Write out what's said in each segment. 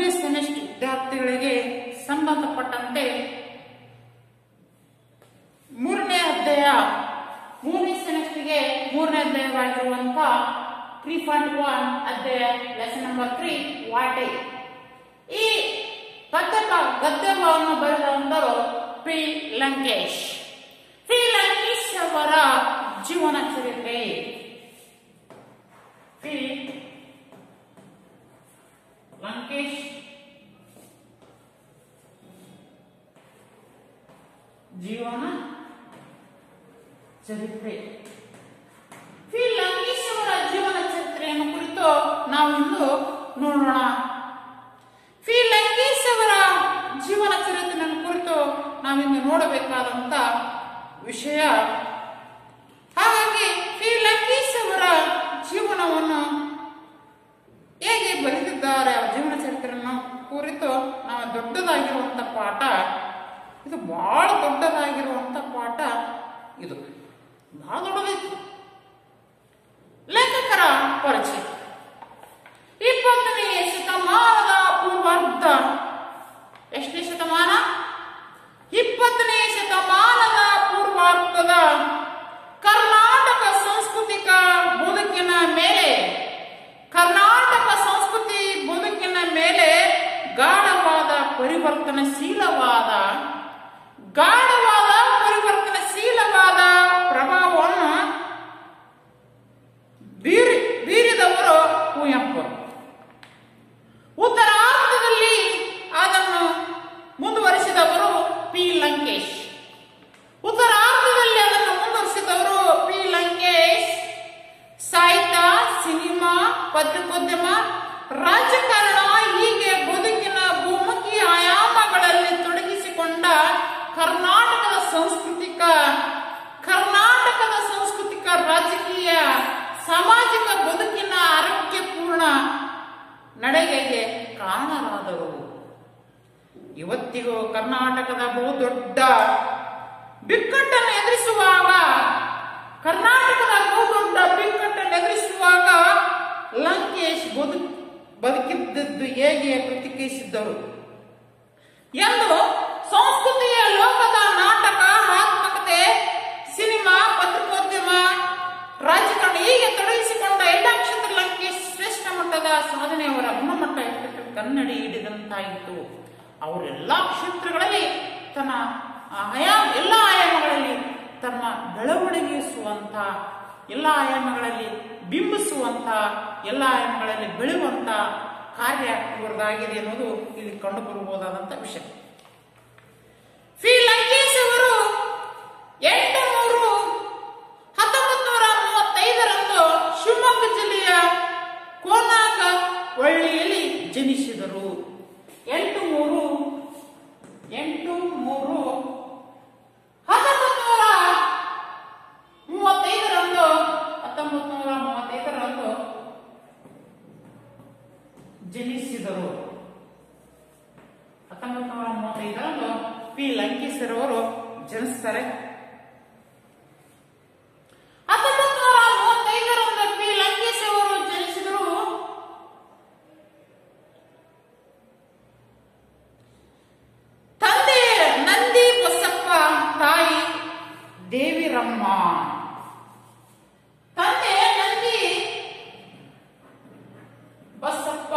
ಮೂರನೇ ಸೆಮಿಸ್ಟರ್ ವಿದ್ಯಾರ್ಥಿಗಳಿಗೆ ಸಂಬಂಧಪಟ್ಟಂತೆ ಮೂರನೇ ಅಧ್ಯಾಯ ಮೂರನೇ ಸೆಮಿಸ್ಟರ್ಗೆ ಮೂರನೇ ಅಧ್ಯಾಯವಾಗಿರುವಂತ ತ್ರೀ ಪಾಯಿಂಟ್ ಒನ್ ಅಧ್ಯಾಯ ಲೆಸನ್ ನಂಬರ್ ತ್ರೀ ವಾಟೆ ಈ ಪದ್ಯ ಭಾ- ಗದ್ಯ ಭಾವವನ್ನು ಬರೆದವರು ಪಿ ಲಂಕೇಶ್ ಪಿ ಲಂಕೇಶ್ ಅವರ ಜೀವನ ಚರಿತ್ರೆ ಪಿ ಲಂಕೇಶ್ ಜೀವನ ಚರಿತ್ರೆ ಪಿ ಲಂಕೇಶ್ ಅವರ ಜೀವನ ಚರಿತ್ರೆಯನ್ನು ಕುರಿತು ನಾವು ಇಂದು ನೋಡೋಣ ಪಿ ಲಂಕೇಶ್ ಅವರ ಜೀವನ ಚರಿತ್ರೆಯನ್ನು ಕುರಿತು ನಾವಿಂದು ನೋಡಬೇಕಾದಂತ ವಿಷಯ ಹಾಗಾಗಿ ಪಿ ಲಂಕೇಶ್ ಅವರ ಜೀವನವನ್ನು ಹೇಗೆ ಬರೆದಿದ್ದಾರೆ ಅವರ ಜೀವನ ಚರಿತ್ರೆಯನ್ನು ಕುರಿತು ನಾವು ದೊಡ್ಡದಾಗಿರುವಂತ ಪಾಠ ಇದು ಬಹಳ ದೊಡ್ಡದಾಗಿರುವಂತ ಪಾಠ ಇದು ಬಹಳ ದೊಡ್ಡದೈತಿ ಲೇಖಕರ ಪರಿಚಯ ಇಪ್ಪತ್ತನೇ ಶತಮಾನದ ಪೂರ್ವಾರ್ಧ ಎಷ್ಟನೇ ಶತಮಾನ ಇಪ್ಪತ್ತನೇ ಶತಮಾನದ ಪೂರ್ವಾರ್ಧದ ಕರ್ನಾಟಕ ಸಾಂಸ್ಕೃತಿಕ ಬದುಕಿನ ಮೇಲೆ ಕರ್ನಾಟಕ ಸಂಸ್ಕೃತಿ ಬದುಕಿನ ಮೇಲೆ ಗಾಢವಾದ ಪರಿವರ್ತನಶೀಲವಾದ ಗಾಢವಾದ ಪರಿವರ್ತನಶೀಲವಾದ ಪ್ರಭಾವವನ್ನು ಬೀರಿ ಬೀರಿದವರು ಕುವೆಂಪು ಉತ್ತರಾರ್ಧದಲ್ಲಿ ಅದನ್ನು ಮುಂದುವರಿಸಿದವರು ಪಿ ಲಂಕೇಶ್ ಉತ್ತರಾರ್ಧದಲ್ಲಿ ಅದನ್ನು ಮುಂದುವರಿಸಿದವರು ಪಿ ಲಂಕೇಶ್ ಸಾಹಿತ್ಯ ಸಿನಿಮಾ ಪತ್ರಿಕೋದ್ಯಮ ರಾಜಕಾರಣ ಹೀಗೆ ಬದುಕಿನ ಬಹುಮುಖಿ ಆಯಾಮಗಳಲ್ಲಿ ತೊಡಗಿಸಿಕೊಂಡ ಕರ್ನಾಟಕದ ಸಾಂಸ್ಕೃತಿಕ ಕರ್ನಾಟಕದ ಸಾಂಸ್ಕೃತಿಕ ರಾಜಕೀಯ ಸಾಮಾಜಿಕ ಬದುಕಿನ ಆರೋಗ್ಯಪೂರ್ಣ ನಡೆಗೆಗೆ ಕಾರಣರಾದರು ಇವತ್ತಿಗೂ ಕರ್ನಾಟಕದ ಬಹುದೊಡ್ಡ ಬಿಕ್ಕಟ್ಟನ್ನು ಎದುರಿಸುವಾಗ ಕರ್ನಾಟಕದ ಬಹುದೊಡ್ಡ ಬಿಕ್ಕಟ್ಟನ್ನು ಎದುರಿಸುವಾಗ ಲಂಕೇಶ್ ಬದು ಬದುಕಿದ್ದದ್ದು ಹೇಗೆ ಪ್ರತಿಕ್ರಿಯಿಸಿದ್ದರು ಎಂದು ಸಂಸ್ಕೃತಿಯ ಲೋಕದ ನಾಟಕ ಆತ್ಮಕತೆ ಸಿನಿಮಾ ಪತ್ರಿಕೋದ್ಯಮ ರಾಜಕಾರಣ ಹೀಗೆ ತೊಡಗಿಸಿಕೊಂಡ ಎಲ್ಲ ಕ್ಷೇತ್ರ ಲಂಕೇಶ್ ಶ್ರೇಷ್ಠ ಮಟ್ಟದ ಸಾಧನೆಯವರ ಗುಣಮಟ್ಟ ಎಷ್ಟು ಕನ್ನಡಿ ಹಿಡಿದಂತಾಯಿತು ಅವರೆಲ್ಲ ಕ್ಷೇತ್ರಗಳಲ್ಲಿ ತನ್ನ ಆಯಾ ಎಲ್ಲ ಆಯಾಮಗಳಲ್ಲಿ ತಮ್ಮ ಬೆಳವಣಿಗೆಸುವಂತ ಎಲ್ಲ ಆಯಾಮಗಳಲ್ಲಿ ಬಿಂಬಿಸುವಂತ ಎಲ್ಲ ಆಯಾಮಗಳಲ್ಲಿ ಬೆಳೆಯುವಂತ ಕಾರ್ಯ ಇವರದಾಗಿದೆ ಅನ್ನೋದು ಇಲ್ಲಿ ಕಂಡುಬರಬಹುದಾದಂತ ವಿಷಯ ಶ್ರೀ ಲಂಕೇಶ್ ಅವರು ಎಂಟು ಮೂರು ಹತ್ತೊಂಬತ್ತು ನೂರ ಮೂವತ್ತೈದರಂದು ಶಿವಮೊಗ್ಗ ಜಿಲ್ಲೆಯ ಕೋನಾಗ ಒಳ್ಳಿಯಲ್ಲಿ ಜನಿಸಿದರು ಎಂಟು ಮೂರು ಎಂಟು ಮೂರು ಹತ್ತೊಂಬತ್ತು ನೂರ ಮೂವತ್ತೈದರಂದು ಹತ್ತೊಂಬತ್ತು ನೂರ ಮೂವತ್ತೈದರಂದು ಜನಿಸಿದರು ಹತ್ತೊಂಬತ್ತು ನೂರ ಮೂವತ್ತೈದರಂದು ಪಿ ಲಂಕೇಶ್ವರವರು ಜನಿಸ್ತಾರೆ ಹತ್ತೊಂಬತ್ತು ನೂರ ಮೂವತ್ತೈದರಂದು ಪಿ ಲಂಕೇಶ್ ಅವರು ಜನಿಸಿದರು ತಂದೆ ನಂದಿ ಬಸಪ್ಪ ತಾಯಿ ದೇವಿರಮ್ಮ ತಂದೆ ನಂದಿ ಬಸಪ್ಪ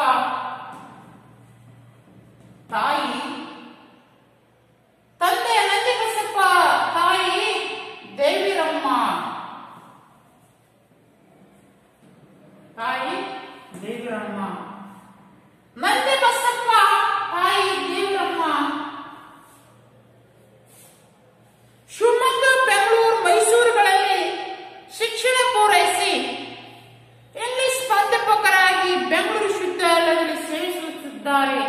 ತಾಯಿ ತಂದೆ ನಂದಿ ಬಸಪ್ಪ ತಾಯಿ ದೇವಿರಮ್ಮ ತಾಯಿ ದೇವಿರಮ್ಮ ನಂದಿ ಬಸಪ್ಪ ತಾಯಿ ದೇವಿರಮ್ಮ ಶಿವಮೊಗ್ಗ ಬೆಂಗಳೂರು ಮೈಸೂರುಗಳಲ್ಲಿ ಶಿಕ್ಷಣ ಪೂರೈಸಿ ಇಂಗ್ಲಿಷ್ ಪ್ರಾಧ್ಯಾಪಕರಾಗಿ ಬೆಂಗಳೂರು ವಿಶ್ವವಿದ್ಯಾಲಯದಲ್ಲಿ ಸೇರಿಸುತ್ತಿದ್ದಾರೆ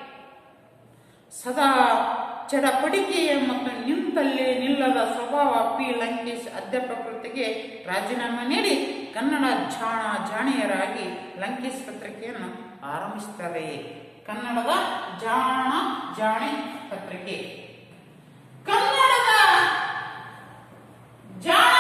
ಸದಾ ಚಡಪಡಿಕೆಯ ಮತ್ತು ನಿಂತಲ್ಲಿ ನಿಲ್ಲದ ಸ್ವಭಾವ ಪಿ ಲಂಕೇಶ್ ಅಧ್ಯಾಪಕ ವೃತ್ತಿಗೆ ರಾಜೀನಾಮೆ ನೀಡಿ ಕನ್ನಡ ಜಾಣ ಜಾಣಿಯರಾಗಿ ಲಂಕೇಶ್ ಪತ್ರಿಕೆಯನ್ನು ಆರಂಭಿಸುತ್ತಾರೆ ಕನ್ನಡದ ಜಾಣ ಜಾಣಿ ಪತ್ರಿಕೆ ಕನ್ನಡದ ಜಾಣ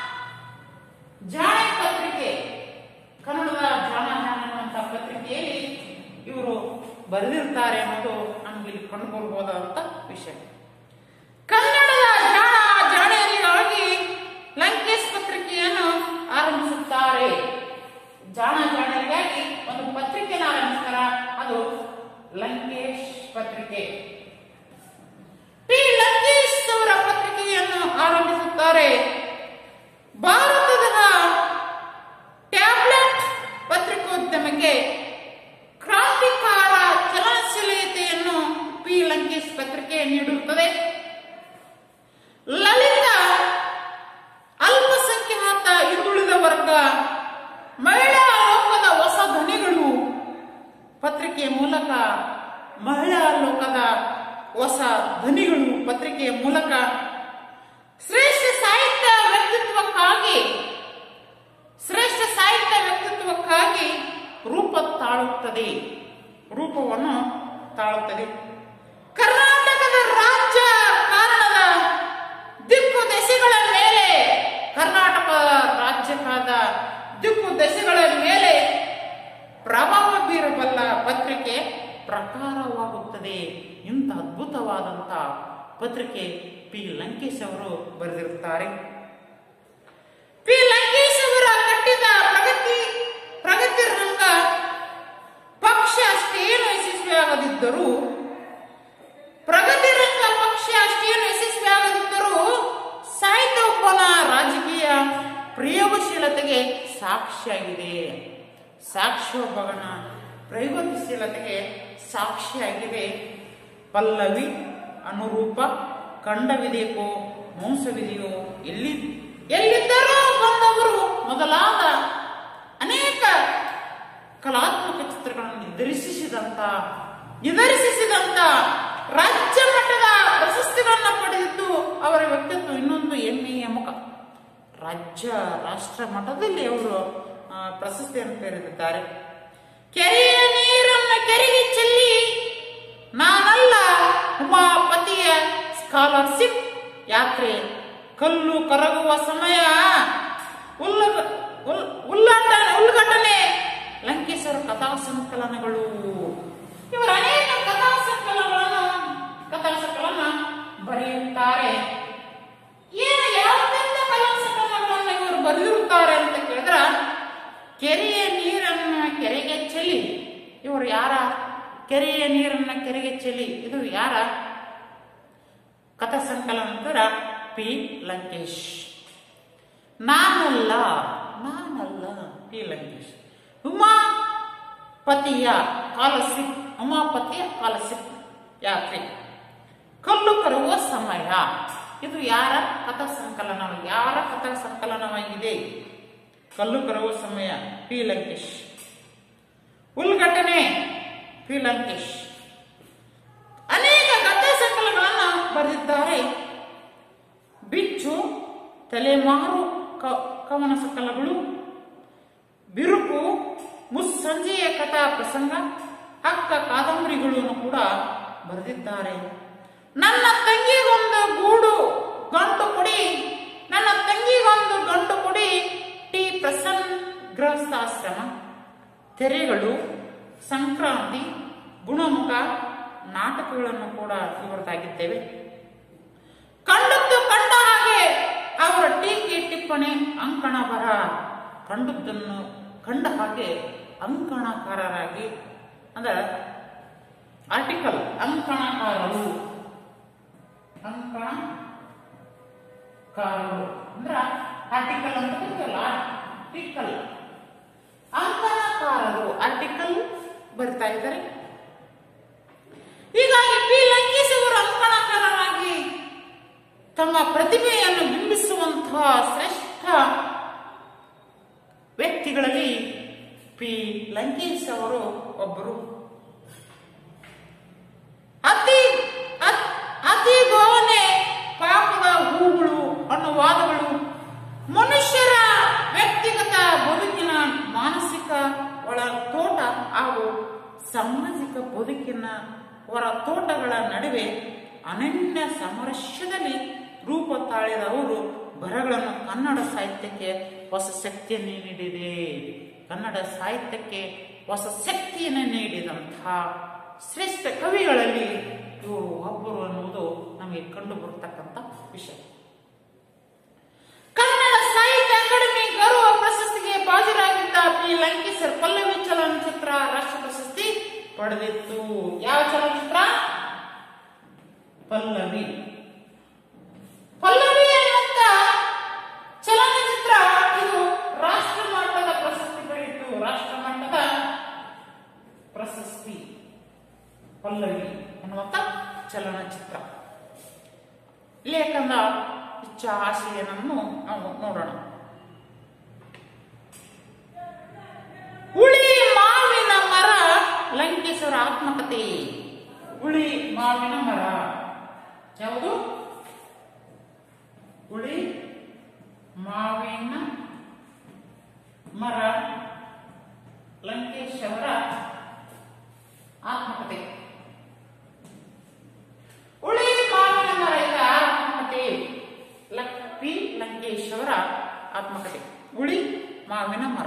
ಜಾಣಿ ಪತ್ರಿಕೆ ಕನ್ನಡದ ಜಾಣ ಜಾಣ ಅನ್ನುವಂಥ ಪತ್ರಿಕೆಯಲ್ಲಿ ಇವರು ಬರೆದಿರ್ತಾರೆ ಅನ್ನೋದು ನಮ್ಗೆ ಇಲ್ಲಿ ಕಂಡುಬರಬಹುದಾದಂತ ವಿಷಯ ಕನ್ನಡದ ಜಾಣ ಜಾಣರಿಗಾಗಿ ಲಂಕೇಶ್ ಪತ್ರಿಕೆಯನ್ನು ಆರಂಭಿಸುತ್ತಾರೆ ಜಾಣ ಜಾಣರಿಗಾಗಿ ಒಂದು ಪತ್ರಿಕೆಯನ್ನು ಆರಂಭಿಸ್ತಾರ ಅದು ಲಂಕೇಶ್ ಪತ್ರಿಕೆ ಪಿ ಲಂಕೇಶ್ ಅವರ ಪತ್ರಿಕೆಯನ್ನು ಆರಂಭಿಸುತ್ತಾರೆ ಭಾರತದ ಟ್ಯಾಬ್ಲೆಟ್ ಪತ್ರಿಕೋದ್ಯಮಕ್ಕೆ ಕ್ರಾಂತಿಕಾರ ಚಲನಶೀಲತೆಯನ್ನು ಪಿ ಲಂಕೇಶ್ ಪತ್ರಿಕೆ ನೀಡಿರುತ್ತದೆ ಲಲಿತ ಅಲ್ಪಸಂಖ್ಯಾತ ಹಿಂದುಳಿದ ವರ್ಗ ಮಹಿಳಾ ಲೋಕದ ಹೊಸ ಧ್ವನಿಗಳು ಪತ್ರಿಕೆಯ ಮೂಲಕ ಮಹಿಳಾ ಲೋಕದ ಹೊಸ ಧ್ವನಿಗಳು ಪತ್ರಿಕೆಯ ಮೂಲಕ ಶ್ರೇಷ್ಠ ಸಾಹಿತ್ಯ ವ್ಯಕ್ತಿತ್ವಕ್ಕಾಗಿ ಶ್ರೇಷ್ಠ ಸಾಹಿತ್ಯ ವ್ಯಕ್ತಿತ್ವಕ್ಕಾಗಿ ರೂಪ ತಾಳುತ್ತದೆ ರೂಪವನ್ನು ತಾಳುತ್ತದೆ ಕರ್ನಾಟಕದ ರಾಜ್ಯ ಕಾರಣದ ದಿಕ್ಕು ದೆಸೆಗಳ ಮೇಲೆ ಕರ್ನಾಟಕ ರಾಜ್ಯಕಾದ ದಿಕ್ಕು ದೆಸೆಗಳ ಮೇಲೆ ಪ್ರಭಾವ ಬೀರಬಲ್ಲ ಪತ್ರಿಕೆ ಪ್ರಕಾರವಾಗುತ್ತದೆ ಇಂಥ ಅದ್ಭುತವಾದಂಥ ಪತ್ರಿಕೆ ಪಿ ಲಂಕೇಶ್ ಅವರು ಬರೆದಿರುತ್ತಾರೆ ಪಿ ಲಂಕೇಶ್ ಅವರ ಕಟ್ಟಿದ ಪ್ರಗತಿ ಪ್ರಗತಿ ರಂಗ ಪಕ್ಷ ಅಷ್ಟೇನು ಯಶಸ್ವಿಯಾಗದಿದ್ದರೂ ಪ್ರಗತಿ ರಂಗ ಪಕ್ಷ ಅಷ್ಟೇನು ಯಶಸ್ವಿಯಾಗದಿದ್ದರೂ ಸಾಹಿತ್ಯೋಪನ ರಾಜಕೀಯ ಪ್ರಯೋಗಶೀಲತೆಗೆ ಸಾಕ್ಷಿಯಾಗಿದೆ ಸಾಕ್ಷ್ಯೋಪಗನ ಪ್ರಯೋಗಶೀಲತೆಗೆ ಸಾಕ್ಷಿಯಾಗಿದೆ ಪಲ್ಲವಿ ಅನುರೂಪ ಖಂಡವಿದೆಯೋ ಮೋಸವಿದೆಯೋ ಎಲ್ಲಿ ಎಲ್ಲಿದ್ದರೋ ಬಂದವರು ಮೊದಲಾದ ಅನೇಕ ಕಲಾತ್ಮಕ ಚಿತ್ರಗಳನ್ನು ನಿರ್ದೇಶಿಸಿದಂತ ನಿರ್ದೇಶಿಸಿದಂತ ರಾಜ್ಯ ಮಟ್ಟದ ಪ್ರಶಸ್ತಿಗಳನ್ನ ಪಡೆದಿದ್ದು ಅವರ ವ್ಯಕ್ತಿತ್ವ ಇನ್ನೊಂದು ಹೆಮ್ಮೆಯ ಮುಖ ರಾಜ್ಯ ರಾಷ್ಟ್ರ ಮಟ್ಟದಲ್ಲಿ ಅವರು ಆ, ಪ್ರಶಸ್ತಿಯನ್ನು ಪಡೆದಿದ್ದಾರೆ ಕೆರೆಯ ನೀರನ್ನ ಕೆರೆಗೆ ಚೆಲ್ಲಿ ನಾನಲ್ಲ ಉಮಾಪತಿಯ ಸ್ಕಾಲರ್ಶಿಪ್ ಯಾತ್ರೆ ಕಲ್ಲು ಕರಗುವ ಸಮಯ ಉಲ್ಲ ಉಲ್- ಉಲ್ಲಾಟ ಉಲ್ಘಟನೆ ಲಂಕೇಶ್ವರ ಕಥಾ ಸಂಕಲನಗಳು ಇವರು ಅನೇಕ ಕಥಾ ಸಂಕಲನಗಳನ್ನು ಕಥಾ ಸಂಕಲನ ಬರೆಯುತ್ತಾರೆ ಏನು ಯಾವ್ದೆಲ್ಲ ಕಥಾ ಸಂಕಲನಗಳನ್ನು ಇವರು ಬರೆದಿರುತ್ತಾರೆ ಅಂತ ಕೇಳಿದ್ರ ಕೆರೆಯ ನೀರನ್ನ ಕೆರೆಗೆ ಚೆಲ್ಲಿ ಇವರು ಯಾರ ಕೆರೆಯ ನೀರನ್ನ ಕೆರೆಗೆ ಚೆಲ್ಲಿ ಇದು ಯಾರ ಕಥಾ ಸಂಕಲನದ ಪಿ ಲಂಕೇಶ್ ನಾನಲ್ಲ ನಾನಲ್ಲ ಪಿ ಲಂಕೇಶ್ ಉಮಾಪತಿಯ ಕಾಲಸಿಪ್ ಉಮಾಪತಿಯ ಕಾಲಸಿಪ್ ಯಾತ್ರೆ ಕಲ್ಲು ಕರುವ ಸಮಯ ಇದು ಯಾರ ಕಥಾ ಸಂಕಲನ ಯಾರ ಕಥಾ ಸಂಕಲನವಾಗಿದೆ ಕಲ್ಲು ಕರುವ ಸಮಯ ಪಿ ಲಂಕೇಶ್ ಉಲ್ಘಟನೆ ಪಿ ಲಂಕೇಶ್ ಅನೇಕ ಕಥಾ ಸಂಕಲನಗಳನ್ನು ಬರೆದಿದ್ದಾರೆ ಬಿಚ್ಚು ತಲೆಮಾರು ಕ- ಕವನ ಸಂಕಲನಗಳು ಬಿರುಕು ಮುಸ್ಸಂಜೆಯ ಕಥಾ ಪ್ರಸಂಗ ಅಕ್ಕ ಕಾದಂಬರಿಗಳನ್ನು ಕೂಡ ಬರೆದಿದ್ದಾರೆ ನನ್ನ ತಂಗಿಗೊಂದು ಗೂಡು ಗಂಡು ಕೊಡಿ ನನ್ನ ತಂಗಿಗೊಂದು ಗಂಡು ಕೊಡಿ ಟಿ ಪ್ರಸನ್ನ ಗೃಹಸ್ಥಾಶ್ರಮ ತೆರೆಗಳು ಸಂಕ್ರಾಂತಿ ಗುಣಮುಖ ನಾಟಕಗಳನ್ನು ಕೂಡ ಇವರದಾಗಿದ್ದೇವೆ ಕಂಡದ್ದು ಕಂಡ ಹಾಗೆ ಅವರ ಟೀಕೆ ಟಿಪ್ಪಣಿ ಅಂಕಣ ಬರ ಕಂಡದ್ದನ್ನು ಕಂಡ ಹಾಗೆ ಅಂಕಣಕಾರರಾಗಿ ಅಂದ್ರೆ ಆರ್ಟಿಕಲ್ ಅಂಕಣಕಾರರು ಅಂಕಣಕಾರರು ಅಂದ್ರ ಆರ್ಟಿಕಲ್ ಅಂತ ಗೊತ್ತಲ್ಲ ಆರ್ಟಿಕಲ್ ಅಂಕಣಕಾರರು ಆರ್ಟಿಕಲ್ ಬರ್ತಾ ಇದ್ದಾರೆ ಹೀಗಾಗಿ ಪಿ ಲಂಕೇಶ್ ಅವರು ಅಂಕಣಕಾರರಾಗಿ ತಮ್ಮ ಪ್ರತಿಭೆಯನ್ನು ಬಿಂಬಿಸುವಂತಹ ಶ್ರೇಷ್ಠ ವ್ಯಕ್ತಿಗಳಲ್ಲಿ ಪಿ ಲಂಕೇಶ್ ಅವರು ಒಬ್ಬರು ಅತಿ ಅತ್- ಅತಿ ಗೋವನೆ ಪಾಪದ ಹೂಗಳು ಅನ್ನೋ ವಾದಗಳು ಮನುಷ್ಯರ ವ್ಯಕ್ತಿಗತ ಬದುಕಿನ ಮಾನಸಿಕ ಒಳ ತೋಟ ಹಾಗೂ ಸಾಮಾಜಿಕ ಬದುಕಿನ ಹೊರ ತೋಟಗಳ ನಡುವೆ ಅನನ್ಯ ಸಾಮರಸ್ಯದಲ್ಲಿ ರೂಪ ತಾಳಿದ ಅವರು ಬರಹಗಳನ್ನು ಕನ್ನಡ ಸಾಹಿತ್ಯಕ್ಕೆ ಹೊಸ ಶಕ್ತಿಯನ್ನು ನೀಡಿದೆ ಕನ್ನಡ ಸಾಹಿತ್ಯಕ್ಕೆ ಹೊಸ ಶಕ್ತಿಯನ್ನು ನೀಡಿದಂತಹ ಶ್ರೇಷ್ಠ ಕವಿಗಳಲ್ಲಿ ಇವರು ಒಬ್ಬರು ಅನ್ನುವುದು ನಮಗೆ ಕಂಡು ಬರತಕ್ಕಂಥ ವಿಷಯ ಕನ್ನಡ ಸಾಹಿತ್ಯ ಅಕಾಡೆಮಿ ಗೌರವ ಪ್ರಶಸ್ತಿಗೆ ಬಾಜರಾಗಿದ್ದ ಪಿ ಲಂಕೇಶರ್ ಪಲ್ಲವಿ ಚಲನಚಿತ್ರ ರಾಷ್ಟ್ರ ಪ್ರಶಸ್ತಿ ಪಡೆದಿತ್ತು ಯಾವ ಚಲನಚಿತ್ರ ಪಲ್ಲವಿ ಪಲ್ಲವಿ ಅನ್ನುವಂತ ಚಲನಚಿತ್ರ ಇದು ರಾಷ್ಟ್ರ ಮಟ್ಟದ ಪ್ರಶಸ್ತಿ ಪಡೆಯಿತು ರಾಷ್ಟ್ರ ಮಟ್ಟದ ಪ್ರಶಸ್ತಿ ಪಲ್ಲವಿ ಎನ್ನುವಂತ ಚಲನಚಿತ್ರ ಲೇಖನ ಇಚ್ಛಾ ಆಶಯನನ್ನು ನಾವು ನೋಡೋಣ ಹುಳಿ ಮಾವಿನ ಮರ ಲಂಕೇಶ್ವರ ಆತ್ಮಕಥೆ ಹುಳಿ ಮಾವಿನ ಮರ ಯಾವುದು ಹುಳಿ ಮಾವಿನ ಮರ ಲಂಕೇಶ್ ಅವರ ಆತ್ಮಕಥೆ ಹುಳಿ ಮಾವಿನ ಮರ ಇದರ ಆತ್ಮಕಥೆ ಲಕ್- ಪಿ ಲಂಕೇಶ್ ಅವರ ಆತ್ಮಕಥೆ ಹುಳಿ ಮಾವಿನ ಮರ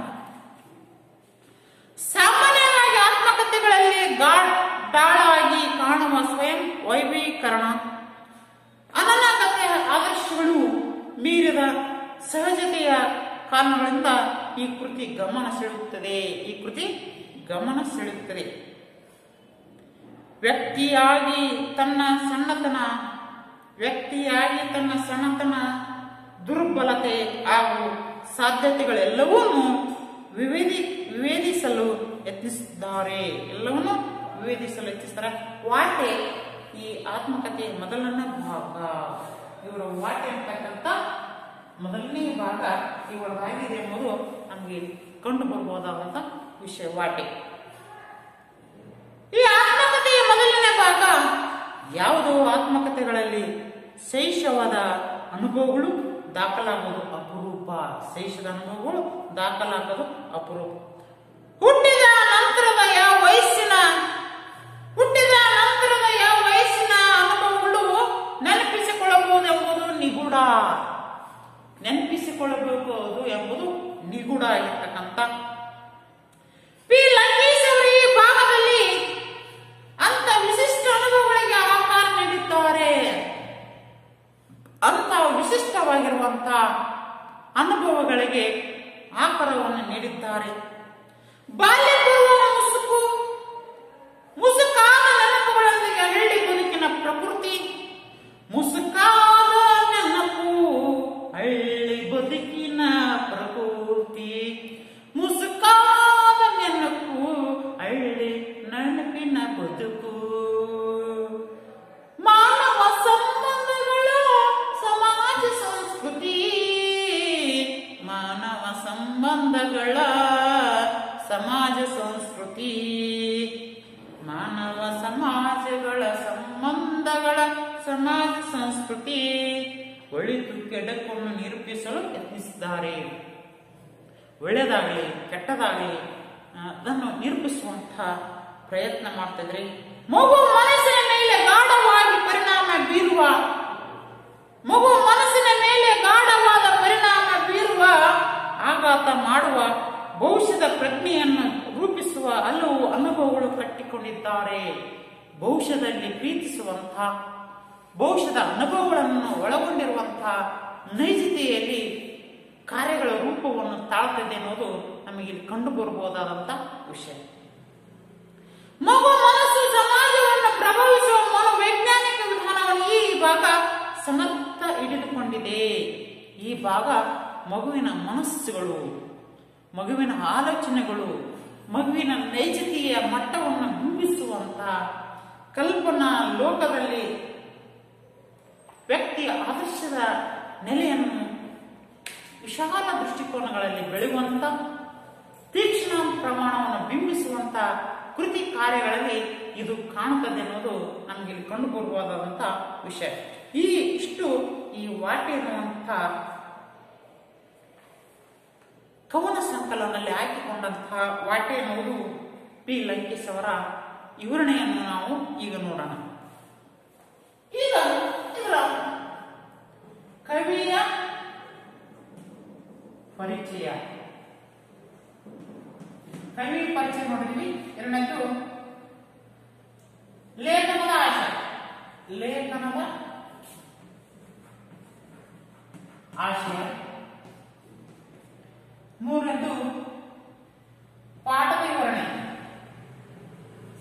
ಸಾಮಾನ್ಯವಾಗಿ ಆತ್ಮಕಥೆಗಳಲ್ಲಿ ಗಾಢ ದಾಳವಾಗಿ ಕಾಣುವ ಸ್ವಯಂ ವೈಭೀಕರಣ ಅನನ್ಯತೆಯ ಆದರ್ಶಗಳು ಮೀರಿದ ಸಹಜತೆಯ ಕಾರಣಗಳಿಂದ ಈ ಕೃತಿ ಗಮನ ಸೆಳೆಯುತ್ತದೆ ಈ ಕೃತಿ ಗಮನ ಸೆಳೆಯುತ್ತದೆ ವ್ಯಕ್ತಿಯಾಗಿ ತನ್ನ ಸಣ್ಣತನ ವ್ಯಕ್ತಿಯಾಗಿ ತನ್ನ ಸಣ್ಣತನ ದುರ್ಬಲತೆ ಹಾಗೂ ಸಾಧ್ಯತೆಗಳೆಲ್ಲವನ್ನೂ ವಿವೇದಿ ವಿವೇದಿಸಲು ಯತ್ನಿಸಿದ್ದಾರೆ ಎಲ್ಲವನ್ನೂ ವಿವೇದಿಸಲು ಯತ್ನಿಸ್ತಾರೆ ವಾಟೆ ಈ ಆತ್ಮಕಥೆಯ ಮೊದಲನೇ ಭಾಗ ಇವರ ವಾಟೆ ಅಂತಕ್ಕಂಥ ಮೊದಲನೇ ಭಾಗ ಇವರದಾಗಿದೆ ಎಂಬುದು ನಮಗೆ ಕಂಡು ಬರಬಹುದಾದಂಥ ವಿಷಯ ವಾಟೆ ಈ ಆತ್ಮಕಥೆಯ ಮೊದಲನೇ ಭಾಗ ಯಾವುದೋ ಆತ್ಮಕಥೆಗಳಲ್ಲಿ ಶೈಶವದ ಅನುಭವಗಳು ದಾಖಲಾಗೋದು ಅಪರೂಪ ಶೈಶದ ಅನುಭವಗಳು ದಾಖಲಾಗೋದು ಅಪರೂಪ ಹುಟ್ಟಿದ ನಂತರದ ಯಾವ ವಯಸ್ಸಿನ ಹುಟ್ಟಿದ ನಂತರದ ಯಾವ ವಯಸ್ಸಿನ ಅನುಭವಗಳು ನೆನಪಿಸಿಕೊಳ್ಳಬಹುದು ಎಂಬುದು ನಿಗೂಢ ನೆನಪಿಸಿಕೊಳ್ಳಬೇಕು ಅದು ಎಂಬುದು ನಿಗೂಢ ಆಗಿರ್ತಕ್ಕಂಥ ಪಿ ಲಂಕೇಶ್ ಅವರು ಈ ಭಾಗದಲ್ಲಿ ಅಂತ ವಿಶಿಷ್ಟ ಅನುಭವಗಳಿಗೆ ಆಕಾರ ನೀಡಿದ್ದಾರೆ ಅಂತ ವಿಶಿಷ್ಟವಾಗಿರುವಂತ ಅನುಭವಗಳಿಗೆ ಆಕಾರವನ್ನು ನೀಡಿದ್ದಾರೆ ಬಾಲ್ಯಪೂರ್ವ ಮುಸುಕು ಮುಸುಕಾದ ನೆನಪುಗಳೊಂದಿಗೆ ಹಳ್ಳಿ ಬದುಕಿನ ಪ್ರಕೃತಿ ಮುಸುಕಾದ ನೆನಪು ಹಳ್ಳಿ ಬದುಕಿನ ಪ್ರಕೃತಿ ಮುಸುಕಾದ ನೆನಪು ಹಳ್ಳಿ ನೆನಪಿನ ಬದುಕು ಮಾನವ ಸಂಬಂಧಗಳ ಸಮಾಜ ಸಂಸ್ಕೃತಿ ಮಾನವ ಸಂಬಂಧಗಳ ಸಮಾಜ ಸಂಸ್ಕೃತಿ ಮಾನವ ಸಮಾಜಗಳ ಸಂಬಂಧಗಳ ಸಮಾಜ ಸಂಸ್ಕೃತಿ ಒಳಿತು ಕೆಡಕನ್ನು ನಿರೂಪಿಸಲು ಯತ್ನಿಸಿದ್ದಾರೆ ಒಳ್ಳೆಯದಾಗಲಿ ಕೆಟ್ಟದಾಗಲಿ ಆ, ಅದನ್ನು ನಿರೂಪಿಸುವಂತಹ ಪ್ರಯತ್ನ ಮಾಡ್ತಿದ್ರಿ ಮಗು ಮನಸ್ಸಿನ ಮೇಲೆ ಗಾಢವಾಗಿ ಪರಿಣಾಮ ಬೀರುವ ಮಗು ಮನಸ್ಸಿನ ಮೇಲೆ ಗಾಢವಾದ ಪರಿಣಾಮ ಬೀರುವ ಆಘಾತ ಮಾಡುವ ಭವಿಷ್ಯದ ಪ್ರಜ್ಞೆಯನ್ನು ರೂಪಿಸುವ ಹಲವು ಅನುಭವಗಳು ಕಟ್ಟಿಕೊಂಡಿದ್ದಾರೆ ಭವಿಷ್ಯದಲ್ಲಿ ಪ್ರೀತಿಸುವಂತಹ ಭವಿಷ್ಯದ ಅನುಭವಗಳನ್ನು ಒಳಗೊಂಡಿರುವಂತಹ ನೈಜತೆಯಲ್ಲಿ ಕಾರ್ಯಗಳ ರೂಪವನ್ನು ತಾಳ್ತದೆ ಅನ್ನೋದು ನಮಗೆ ಇಲ್ಲಿ ಕಂಡು ಬರಬಹುದಾದಂತ ವಿಷಯ ಮಗು ಮನಸ್ಸು ಸಮಾಜವನ್ನು ಪ್ರಭಾವಿಸುವ ಮನೋವೈಜ್ಞಾನಿಕ ವಿಧಾನವನ್ನು ಈ ಭಾಗ ಸಮರ್ಥ ಹಿಡಿದುಕೊಂಡಿದೆ ಈ ಭಾಗ ಮಗುವಿನ ಮನಸ್ಸುಗಳು ಮಗುವಿನ ಆಲೋಚನೆಗಳು ಮಗುವಿನ ನೈಜತೆಯ ಮಟ್ಟವನ್ನು ಬಿಂಬಿಸುವಂತ ಕಲ್ಪನಾ ಲೋಕದಲ್ಲಿ ವ್ಯಕ್ತಿಯ ಆದರ್ಶದ ನೆಲೆಯನ್ನು ವಿಶಾಲ ದೃಷ್ಟಿಕೋನಗಳಲ್ಲಿ ಬೆಳೆಯುವಂತ ತೀಕ್ಷ್ಣ ಪ್ರಮಾಣವನ್ನು ಬಿಂಬಿಸುವಂತ ಕೃತಿ ಕಾರ್ಯಗಳಲ್ಲಿ ಇದು ಕಾಣುತ್ತದೆ ಅನ್ನೋದು ನಮಗೆ ಇಲ್ಲಿ ಕಂಡು ಬರುವುದಾದಂತ ವಿಷಯ ಈ ಇಷ್ಟು ಈ ವಾಟೆ ಎನ್ನುವಂಥ ಕವನ ಸಂಕಲನದಲ್ಲಿ ಹಾಕಿಕೊಂಡಂತಹ ವಾಟೆ ಎನ್ನುವುದು ಪಿ ಲಂಕೇಶ್ ಅವರ ವಿವರಣೆಯನ್ನು ನಾವು ಈಗ ನೋಡೋಣ ಈಗ ಇವರ ಕವಿಯ ಪರಿಚಯ ಕವಿ ಪರಿಚಯ ನೋಡಿದ್ವಿ ಎರಡನೇದು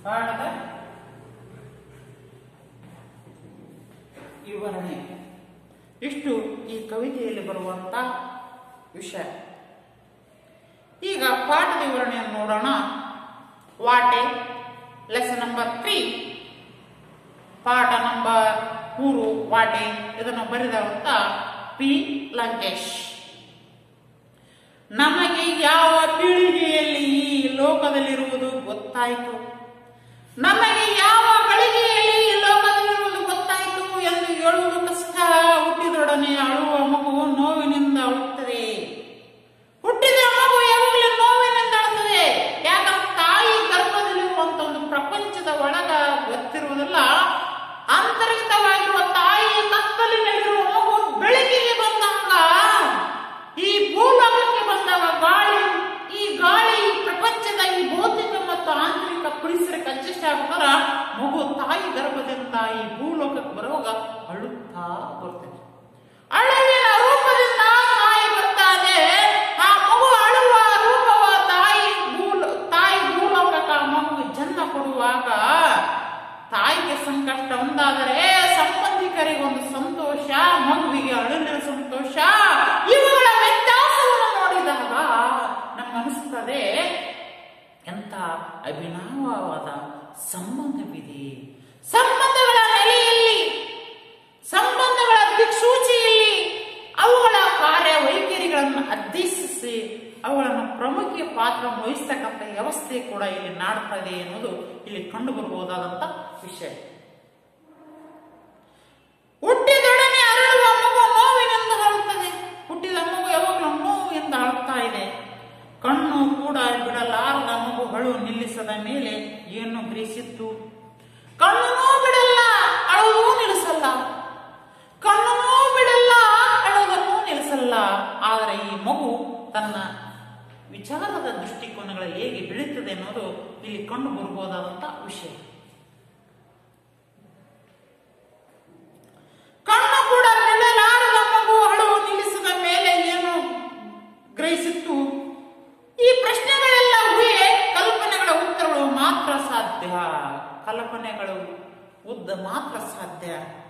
ಪಾಠದ ವಿವರಣೆ ಇಷ್ಟು ಈ ಕವಿತೆಯಲ್ಲಿ ಬರುವಂತ ವಿಷಯ ಈಗ ಪಾಠದ ವಿವರಣೆಯನ್ನು ನೋಡೋಣ ವಾಟೆ ಲೆಸನ್ ನಂಬರ್ ತ್ರೀ ಪಾಠ ನಂಬರ್ ಮೂರು ವಾಟೆ ಇದನ್ನು ಬರೆದಂತ ಪಿ ಲಂಕೇಶ್ ನಮಗೆ ಯಾವ ಪೀಳಿಗೆಯಲ್ಲಿ ಈ ಲೋಕದಲ್ಲಿರುವುದು ಗೊತ್ತಾಯಿತು ನಮಗೆ ಯಾವ ಗಳಿಗೆಯಲ್ಲಿ ಈ ಲೋಕದಲ್ಲಿರುವುದು ಗೊತ್ತಾಯಿತು ಎಂದು ಹೇಳುವುದು ಕಷ್ಟ ಹುಟ್ಟಿದೊಡನೆ ಅಳುವ ಮಗು ನೋವಿನಿಂದ ಅಳುತ್ತದೆ ಹುಟ್ಟಿದ ಮಗು ಯಾವಾಗಲೂ ನೋವಿನಿಂದ ಅಳುತ್ತದೆ ಯಾಕಂದ್ರೆ ತಾಯಿ ಗರ್ಭದಲ್ಲಿರುವಂತ ಒಂದು ಪ್ರಪಂಚದ ಒಳಗ ಗೊತ್ತಿರುವುದಲ್ಲ ಅಂತರ್ಗತವಾಗಿರುವ ತಾಯಿ ಕತ್ತಲಿನಲ್ಲಿರುವ ಮಗು ಬೆಳಕಿಗೆ ಬಂದಾಗ ಈ ಭೂಲೋಕಕ್ಕೆ ಬಂದಾಗ ಗಾಳಿ ಈ ಗಾಳಿ ಈ ಪ್ರಪಂಚದ ಈ ಭೌತಿಕ ಮತ್ತು ಆಂತರಿಕ ಪರಿಸರ ಕಚ್ಚಿಷ್ಟ ಆಗ್ತಾರ ಮಗು ತಾಯಿ ಗರ್ಭದಿಂದ ಈ ಭೂಲೋಕಕ್ಕೆ ಬರುವಾಗ ಅಳುತ್ತಾ ಬರ್ತದೆ ಅಳುವಿನ ರೂಪದಿಂದ ತಾಯಿ ಬರ್ತಾನೆ ಆ ಮಗು ಅಳುವ ರೂಪವ ತಾಯಿ ಭೂಲ ತಾಯಿ ಭೂಲೋಕಕ್ಕೆ ಆ ಮಗು ಜನ್ಮ ಕೊಡುವಾಗ ತಾಯಿಗೆ ಸಂಕಷ್ಟ ಒಂದಾದರೆ ಸಂಬಂಧಿಕರಿಗೆ ಒಂದು ಸಂತೋಷ ಮಗುವಿಗೆ ಅಳುವಿನ ಸಂತೋಷ ಇವುಗಳ ವ್ಯತ್ಯಾಸವನ್ನು ನೋಡಿದಾಗ ನಮಗನಿಸ್ತದೆ ಎಂತ ಅಭಿನವವಾದ ಸಂಬಂಧವಿದೆ ಸಂಬಂಧಗಳ ನೆಲೆಯಲ್ಲಿ ಸಂಬಂಧಗಳ ದಿಕ್ಸೂಚಿಯಲ್ಲಿ ಅವುಗಳ ಕಾರ್ಯ ವೈಖರಿಗಳನ್ನು ಅಧ್ಯಯಿಸಿ ಅವುಗಳನ್ನು ಪ್ರಮುಖ ಪಾತ್ರ ವಹಿಸ್ತಕ್ಕಂಥ ವ್ಯವಸ್ಥೆ ಕೂಡ ಇಲ್ಲಿ ನಾಡ್ತದೆ ಎನ್ನುವುದು ಇಲ್ಲಿ ಕಂಡು ಬರಬಹುದಾದಂತ ವಿಷಯ ಹುಟ್ಟಿದೊಡನೆ ಅರಳುವ ಮಗು ನೋವಿನಿಂದ ಅಳುತ್ತದೆ ಹುಟ್ಟಿದ ಮಗು ಯಾವಾಗಲೂ ನೋವಿನಿಂದ ಅಳುತ್ತಾ ಇದೆ ಕಣ್ಣು ಕೂಡ ಬಿಡಲಾರದ ಮಗು ಅಳು ನಿಲ್ಲಿಸದ ಮೇಲೆ ಏನು ಗ್ರಹಿಸಿತ್ತು ಕಣ್ಣು ಬಿಡಲ್ಲ ಅಳುವು ನಿಲ್ಲಿಸಲ್ಲ ಕಣ್ಣು ಬಿಡಲ್ಲ ಅಳುವುದನ್ನು ನಿಲ್ಲಿಸಲ್ಲ ಆದರೆ ಈ ಮಗು ತನ್ನ ವಿಚಾರದ ದೃಷ್ಟಿಕೋನಗಳ ಹೇಗೆ ಬೆಳೀತದೆ ಅನ್ನೋದು ಇಲ್ಲಿ ಕಂಡು ಬರಬಹುದಾದಂತ ವಿಷಯ ಕಣ್ಣು ಕೂಡ ಬಿಡಲಾರದ ಮಗು ಅಳುವು ನಿಲ್ಲಿಸಿದ ಮೇಲೆ ಏನು ಗ್ರಹಿಸಿತ್ತು ಈ ಪ್ರಶ್ನೆಗಳೆಲ್ಲ ಊಹೆ ಕಲ್ಪನೆಗಳ ಉತ್ತರಗಳು ಮಾತ್ರ ಸಾಧ್ಯ ಕಲ್ಪನೆಗಳು ಉದ್ದ ಮಾತ್ರ ಸಾಧ್ಯ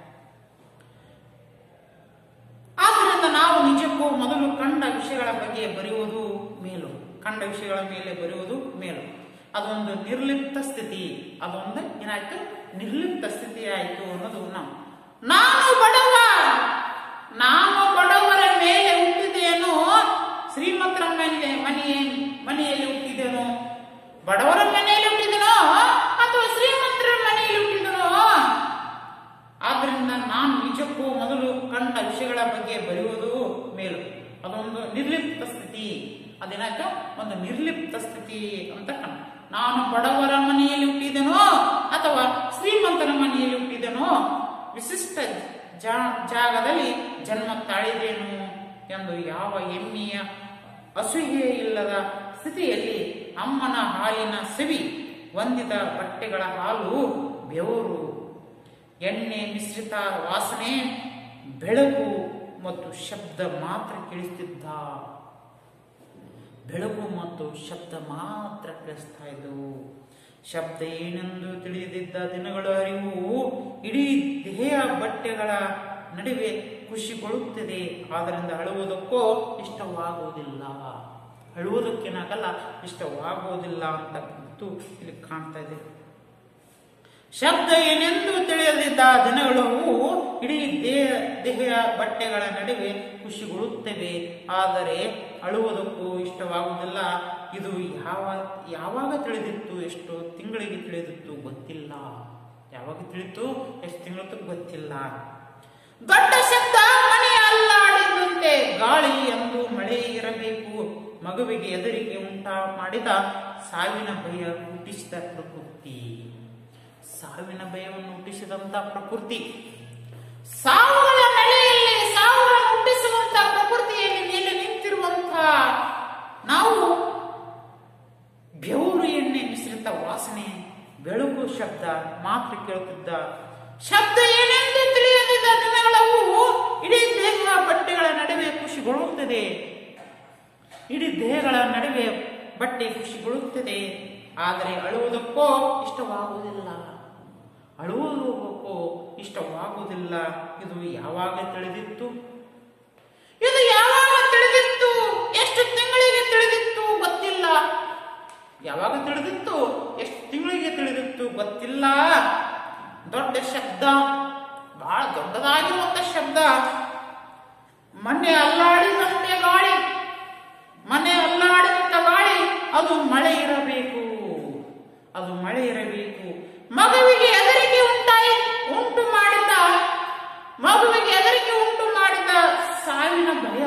ಆದ್ದರಿಂದ ನಾವು ನಿಜಕ್ಕೂ ಮೊದಲು ಕಂಡ ವಿಷಯಗಳ ಬಗ್ಗೆ ಬರೆಯುವುದು ಮೇಲು ಕಂಡ ವಿಷಯಗಳ ಮೇಲೆ ಬರೆಯುವುದು ಮೇಲು ಅದೊಂದು ನಿರ್ಲಿಪ್ತ ಸ್ಥಿತಿ ಅದೊಂದು ಏನಾಯ್ತು ನಿರ್ಲಿಪ್ತ ಸ್ಥಿತಿ ಆಯ್ತು ಅನ್ನೋದು ನಾವು ನಾನು ಬಡವ ನಾನು ಬಡವರ ಮೇಲೆ ಹುಟ್ಟಿದೇನೋ ಶ್ರೀಮಂತರ ಮೇಲೆ ಮನೆಯ ಮನೆಯಲ್ಲಿ ಹುಟ್ಟಿದೆನೋ ಬಡವರ ಮನೆಯಲ್ಲಿ ಹುಟ್ಟಿದನೋ ಅಥವಾ ಶ್ರೀಮಂತರ ಮನೆಯಲ್ಲಿ ಹುಟ್ಟಿದನೋ ಆದ್ರಿಂದ ನಾನು ನಿಜಕ್ಕೂ ಮೊದಲು ಕಂಡ ವಿಷಯಗಳ ಬಗ್ಗೆ ಬರೆಯುವುದು ಮೇಲು ಅದೊಂದು ನಿರ್ಲಿಪ್ತ ಸ್ಥಿತಿ ಅದೇನಾಯ್ತು ಒಂದು ನಿರ್ಲಿಪ್ತ ಸ್ಥಿತಿ ಅಂತ ಕಂಡ ನಾನು ಬಡವರ ಮನೆಯಲ್ಲಿ ಹುಟ್ಟಿದೆನೋ ಅಥವಾ ಶ್ರೀಮಂತರ ಮನೆಯಲ್ಲಿ ಹುಟ್ಟಿದೆನೋ ವಿಶಿಷ್ಟ ಜಾ- ಜಾಗದಲ್ಲಿ ಜನ್ಮ ತಾಳಿದೇನು ಎಂದು ಯಾವ ಹೆಮ್ಮೆಯ ಅಸೂಯೆ ಇಲ್ಲದ ಸ್ಥಿತಿಯಲ್ಲಿ ಅಮ್ಮನ ಹಾಲಿನ ಸವಿ ಹೊಂದಿದ ಬಟ್ಟೆಗಳ ಹಾಲು ಬೆವರು ಎಣ್ಣೆ ಮಿಶ್ರಿತ ವಾಸನೆ ಬೆಳಕು ಮತ್ತು ಶಬ್ದ ಮಾತ್ರ ಕೇಳಿಸ್ತಿದ್ದ ಬೆಳಕು ಮತ್ತು ಶಬ್ದ ಮಾತ್ರ ಕೇಳಿಸ್ತಾ ಇದ್ದವು ಶಬ್ದ ಏನೆಂದು ತಿಳಿದಿದ್ದ ದಿನಗಳ ಅರಿವು ಇಡೀ ದೇಹ ಬಟ್ಟೆಗಳ ನಡುವೆ ಖುಷಿಗೊಳ್ಳುತ್ತದೆ ಆದ್ದರಿಂದ ಅಳುವುದಕ್ಕೋ ಇಷ್ಟವಾಗುವುದಿಲ್ಲ ಅಳುವುದಕ್ಕೇನಾಗಲ್ಲ ಇಷ್ಟವಾಗುವುದಿಲ್ಲ ಅಂತ ಮತ್ತು ಇಲ್ಲಿ ಕಾಣ್ತಾ ಇದೆ ಶಬ್ದ ಏನೆಂದು ತಿಳಿಯದಿದ್ದ ದಿನಗಳು ಇಡೀ ದೇಹ ದೇಹ ಬಟ್ಟೆಗಳ ನಡುವೆ ಖುಷಿಗೊಳ್ಳುತ್ತವೆ ಆದರೆ ಅಳುವುದಕ್ಕೂ ಇಷ್ಟವಾಗುವುದಿಲ್ಲ ಇದು ಯಾವ ಯಾವಾಗ ತಿಳಿದಿತ್ತು ಎಷ್ಟು ತಿಂಗಳಿಗೆ ತಿಳಿದಿತ್ತು ಗೊತ್ತಿಲ್ಲ ಯಾವಾಗ ತಿಳಿತು ಎಷ್ಟು ತಿಂಗಳಿತ್ತು ಗೊತ್ತಿಲ್ಲ ದೊಡ್ಡ ಶಬ್ದ ಮನೆ ಅಲ್ಲಾಡಿದಂತೆ ಗಾಳಿ ಎಂದು ಮಳೆ ಇರಬೇಕು ಮಗುವಿಗೆ ಎದುರಿಗೆ ಉಂಟಾ ಮಾಡಿದ ಸಾವಿನ ಭಯ ಹುಟ್ಟಿಸಿದ ಪ್ರಕೃತಿ ಸಾವಿನ ಭಯವನ್ನು ಹುಟ್ಟಿಸಿದಂತ ಪ್ರಕೃತಿ ಸಾವುಗಳ ನೆಲೆಯಲ್ಲಿ ಸಾವುಗಳನ್ನು ಹುಟ್ಟಿಸುವಂತ ಪ್ರಕೃತಿಯಲ್ಲಿ ಮೇಲೆ ನಿಂತಿರುವಂತ ನಾವು ಬೆವರು ಎಣ್ಣೆ ಮಿಶ್ರಿತ ವಾಸನೆ ಬೆಳಕು ಶಬ್ದ ಮಾತ್ರ ಕೇಳುತ್ತಿದ್ದ ಶಬ್ದ ಏನೆಂದು ತಿಳಿಯದಿದ್ದ ದಿನಗಳವು ಇಡೀ ದೇಹ ಬಟ್ಟೆಗಳ ನಡುವೆ ಖುಷಿಗೊಳ್ಳುತ್ತದೆ ಇಡೀ ದೇಹಗಳ ನಡುವೆ ಬಟ್ಟೆ ಖುಷಿಗೊಳ್ಳುತ್ತದೆ ಆದರೆ ಅಳುವುದಕ್ಕೋ ಇಷ್ಟವಾಗುವುದಿಲ್ಲ ಅಳುವುದಕ್ಕೋ ಇಷ್ಟವಾಗುವುದಿಲ್ಲ ಇದು ಯಾವಾಗ ತಿಳಿದಿತ್ತು ಇದು ಯಾವಾಗ ತಿಳಿದಿತ್ತು ಎಷ್ಟು ತಿಂಗಳಿಗೆ ತಿಳಿದಿತ್ತು ಗೊತ್ತಿಲ್ಲ ಯಾವಾಗ ತಿಳಿದಿತ್ತು ಎಷ್ಟು ತಿಂಗಳಿಗೆ ತಿಳಿದಿತ್ತು ಗೊತ್ತಿಲ್ಲ ದೊಡ್ಡ ಶಬ್ದ ಬಹಳ ದೊಡ್ಡದಾಗಿರುವಂತ ಶಬ್ದ ಮನೆ ಅಲ್ಲಾಡಿದಂತೆ ಗಾಳಿ ಮನೆ ಅಲ್ಲಾಡಿದಂತ ಗಾಳಿ ಅದು ಮಳೆ ಇರಬೇಕು ಅದು ಮಳೆ ಇರಬೇಕು ಮಗುವಿಗೆ ಹೆದರಿಕೆ ಉಂಟಾಯಿ ಉಂಟು ಮಾಡಿದ ಮಗುವಿಗೆ ಹೆದರಿಕೆ ಉಂಟು ಮಾಡಿದ ಸಾವಿನ ಭಯ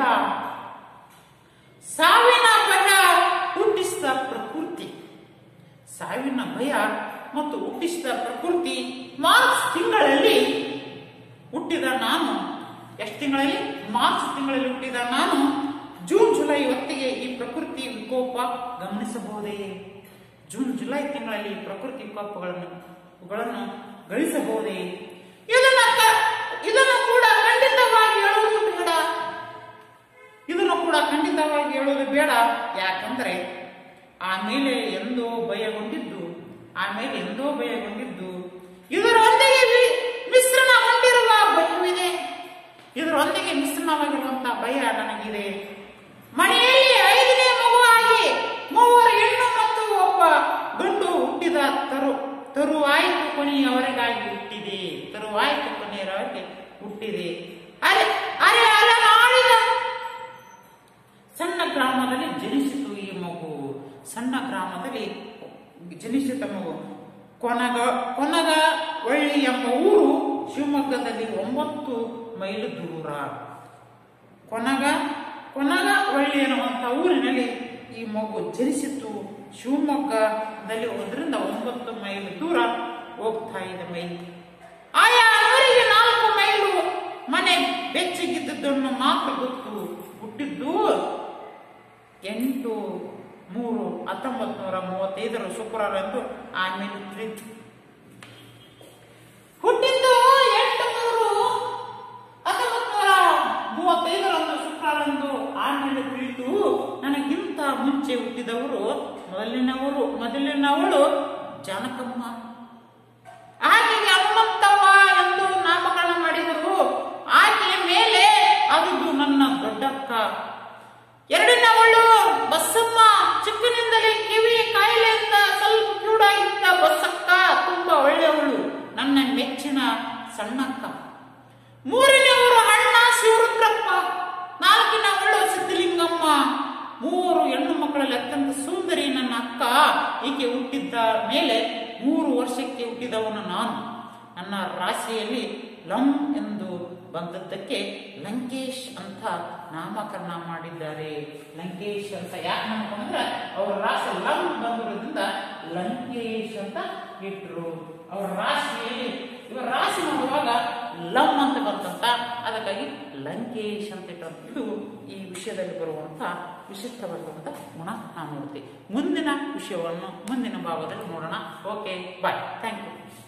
ಸಾವಿನ ಭಯ ಹುಟ್ಟಿಸಿದ ಪ್ರಕೃತಿ ಸಾವಿನ ಭಯ ಮತ್ತು ಹುಟ್ಟಿಸಿದ ಪ್ರಕೃತಿ ಮಾರ್ಚ್ ತಿಂಗಳಲ್ಲಿ ಹುಟ್ಟಿದ ನಾನು ಎಷ್ಟು ತಿಂಗಳಲ್ಲಿ ಮಾರ್ಚ್ ತಿಂಗಳಲ್ಲಿ ಹುಟ್ಟಿದ ನಾನು ಜೂನ್ ಜುಲೈ ಹೊತ್ತಿಗೆ ಈ ಪ್ರಕೃತಿ ವಿಕೋಪ ಗಮನಿಸಬಹುದೇ ಜೂನ್ ಜುಲೈ ತಿಂಗಳಲ್ಲಿ ಈ ಪ್ರಕೃತಿ ವಿಕೋಪಗಳನ್ನು ಗಳನ್ನು ಗಳಿಸಬಹುದೇ ಇದನ್ನ ಕ- ಇದನ್ನು ಕೂಡ ಖಂಡಿತವಾಗಿ ಹೇಳುವುದು ಬೇಡ ಇದನ್ನು ಕೂಡ ಖಂಡಿತವಾಗಿ ಹೇಳೋದು ಬೇಡ ಯಾಕಂದ್ರೆ ಆಮೇಲೆ ಎಂದೋ ಭಯಗೊಂಡಿದ್ದು ಆಮೇಲೆ ಎಂದೋ ಭಯಗೊಂಡಿದ್ದು ಇದರೊಂದಿಗೆ ವಿ- ಮಿಶ್ರಣಗೊಂಡಿರುವ ಭಯವಿದೆ ಇದರೊಂದಿಗೆ ಮಿಶ್ರಣವಾಗಿರುವಂತಹ ಭಯ ನನಗಿದೆ ಮನೆಯಲ್ಲಿ ಐದನೇ ಮಗುವಾಗಿ ಮೂವರು ಹೆಣ್ಣು ಮತ್ತು ಒಬ್ಬ ಗಂಡು ಹುಟ್ಟಿದ ತರು ತರುವಾಯ್ತು ಕೊನೆಯವರೆಗಾಗಿ ಹುಟ್ಟಿದೆ ತರುವಾಯ್ತು ಕೊನೆಯವರೆಗೆ ಹುಟ್ಟಿದೆ ಅರೆ ಅರೆ ಅಲನಾಡಿದ ಸಣ್ಣ ಗ್ರಾಮದಲ್ಲಿ ಜನಿಸಿತು ಈ ಮಗು ಸಣ್ಣ ಗ್ರಾಮದಲ್ಲಿ ಜನಿಸಿದ ಮಗು ಕೊನಗ ಕೊನಗ ಒಳ್ಳಿ ಎಂಬ ಊರು ಶಿವಮೊಗ್ಗದಲ್ಲಿ ಒಂಬತ್ತು ಮೈಲು ದೂರ ಕೊನಗ ಕೊನಗ ಒಳ್ಳಿ ಎನ್ನುವಂತ ಊರಿನಲ್ಲಿ ಈ ಮಗು ಜನಿಸಿತು ಶಿವಮೊಗ್ಗದಲ್ಲಿ ಒಂದರಿಂದ ಒಂಬತ್ತು ಮೈಲು ದೂರ ಹೋಗ್ತಾ ಇದೆ ಮೈಲು ಆಯಾ ಊರಿಗೆ ನಾಲ್ಕು ಮೈಲು ಮನೆ ಬೆಚ್ಚಗಿದ್ದದ್ದನ್ನು ಮಾತ್ರ ಗೊತ್ತು ಹುಟ್ಟಿದ್ದು ಎಂಟು ಮೂರು ಹತ್ತೊಂಬತ್ತು ನೂರ ಮೂವತ್ತೈದರ ಶುಕ್ರವಾರಂದು ಆಮೇಲೆ ತಿಳಿತು ಹುಟ್ಟಿದ್ದು ಎಂಟು ಮೂರು ಹತ್ತೊಂಬತ್ತು ನೂರ ಮೂವತ್ತೈದರಂದು ಶುಕ್ರವಾರಂದು ಆಮೇಲೆ ತಿಳಿತು ನನಗಿಂತ ಮುಂಚೆ ಹುಟ್ಟಿದವರು ಮೊದಲಿನವರು ಮೊದಲಿನವಳು ಜಾನಕಮ್ಮ ಆಕೆಗೆ ಹನುಮಂತವ್ವ ಎಂದು ನಾಮಕರಣ ಮಾಡಿದರು ಆಕೆಯ ಮೇಲೆ ಅದು ನನ್ನ ದೊಡ್ಡಕ್ಕ ಎರಡನವಳು ಬಸ್ಸಮ್ಮ ಚಿಕ್ಕನಿಂದಲೇ ಕಿವಿ ಕಾಯಿಲೆಯಿಂದ ಸ್ವಲ್ಪ ಕ್ಯೂಡಾಗಿದ್ದ ಬಸ್ಸಕ್ಕ ತುಂಬಾ ಒಳ್ಳೆಯವಳು ನನ್ನ ಮೆಚ್ಚಿನ ಸಣ್ಣಕ್ಕ ಮೂರನೆಯವರು ಅಣ್ಣ ಶಿವರುದ್ರಪ್ಪ ನಾಲ್ಕಿನವಳು ಸಿದ್ಧಲಿಂಗಮ್ಮ ಮೂವರು ಹೆಣ್ಣು ಮಕ್ಕಳಲ್ಲಿ ಅತ್ಯಂತ ಸುಂದರಿ ನನ್ನ ಅಕ್ಕ ಈಕೆ ಹುಟ್ಟಿದ್ದ ಮೇಲೆ ಮೂರು ವರ್ಷಕ್ಕೆ ಹುಟ್ಟಿದವನು ನಾನು ನನ್ನ ರಾಶಿಯಲ್ಲಿ ಲಂ ಎಂದು ಬಂದದ್ದಕ್ಕೆ ಲಂಕೇಶ್ ಅಂತ ನಾಮಕರಣ ಮಾಡಿದ್ದಾರೆ ಲಂಕೇಶ್ ಅಂತ ಯಾಕೆ ನಾಮಕರಣ ಅವರ ರಾಶಿ ಲಂ ಬಂದಿರೋದ್ರಿಂದ ಲಂಕೇಶ್ ಅಂತ ಇಟ್ರು ಅವರ ರಾಶಿಯಲ್ಲಿ ಇವರ ರಾಶಿ ನೋಡುವಾಗ ಲಂ ಅಂತ ಬರ್ತಂತ ಅದಕ್ಕಾಗಿ ಲಂಕೇಶ್ ಅಂತ ಇಟ್ಟರು ಇದು ಈ ವಿಷಯದಲ್ಲಿ ಬರುವಂತ ವಿಶಿಷ್ಟವಾಗಿರುವಂತ ಗುಣ ನಾವು ನೋಡ್ತೀವಿ ಮುಂದಿನ ವಿಷಯವನ್ನು ಮುಂದಿನ ಭಾಗದಲ್ಲಿ ನೋಡೋಣ ಓಕೆ ಬಾಯ್ ಥ್ಯಾಂಕ್ ಯು